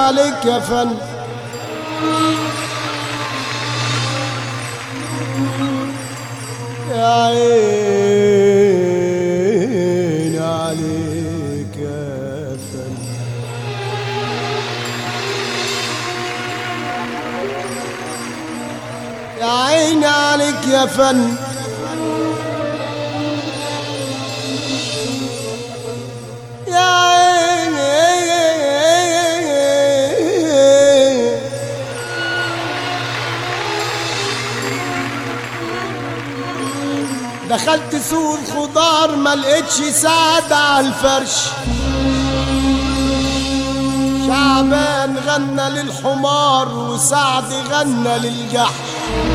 عليك يا فن يا عين عليك يا فن يا عين عليك يا فن يا عين دخلت سوق الخضار ما لقيتش سعد على الفرش شعبان غنى للحمار وسعد غنى للجحش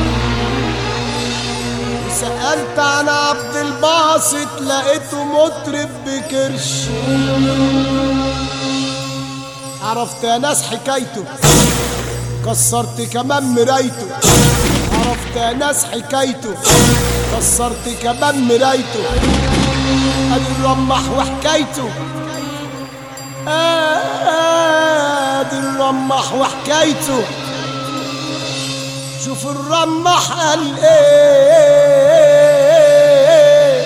سألت عن عبد الباسط لقيته مطرب بكرش عرفت يا ناس حكايته كسرت كمان مرايته عرفت يا ناس حكايته كسرت كمان مرايته ادي الرمح وحكايته ادي الرمح وحكايته شوف الرمح قال ايه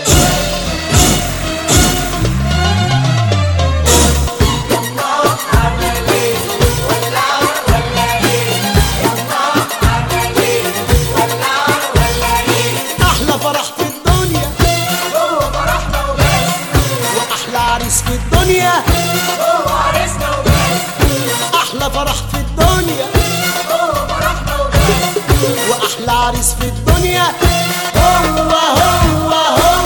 احلى فرح في الدنيا هو فرحنا وبس واحلى عريس في الدنيا هو عرسنا وبس احلى فرح في الدنيا هو فرحنا وبس واحلى عريس في الدنيا هو هو هو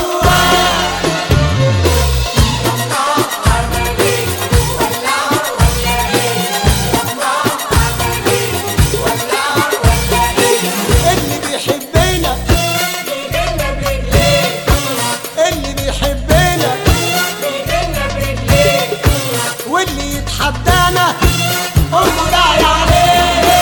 اللي بيحبنا بيجينا برجليه اللي بيحبنا بيجينا برجليه واللي يتحدانا امه داعي عليه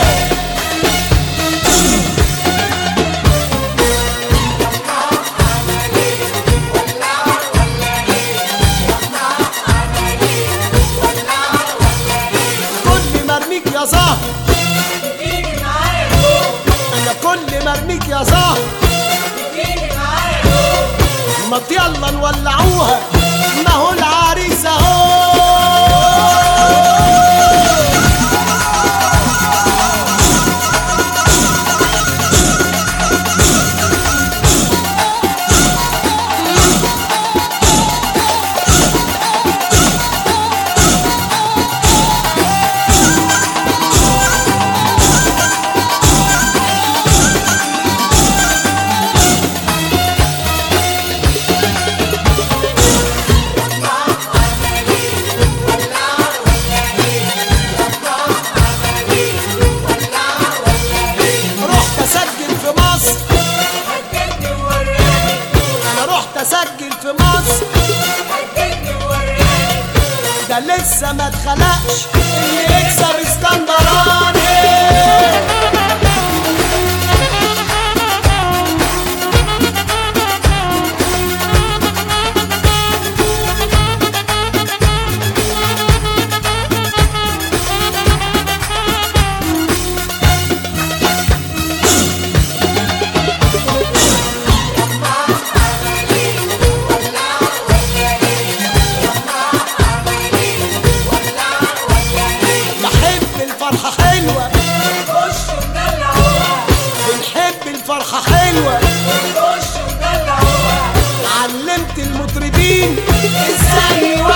كل ما ارميك يا زهر تيجي معايا فوق انا كل ما ارميك يا زهر تيجي معايا فوق ما يلا نولعوها ما هو العريس اهو رحت اسجل في مصر هتجني ووراني انا رحت اسجل في مصر هتجني ووراني ده لسه ما اتخلقش اللي يكسب اسكندراني بحب الفرحة حلوة خش ودلعوها بنحب الفرحة حلوة خش ودلعوها علمت المطربين ازاي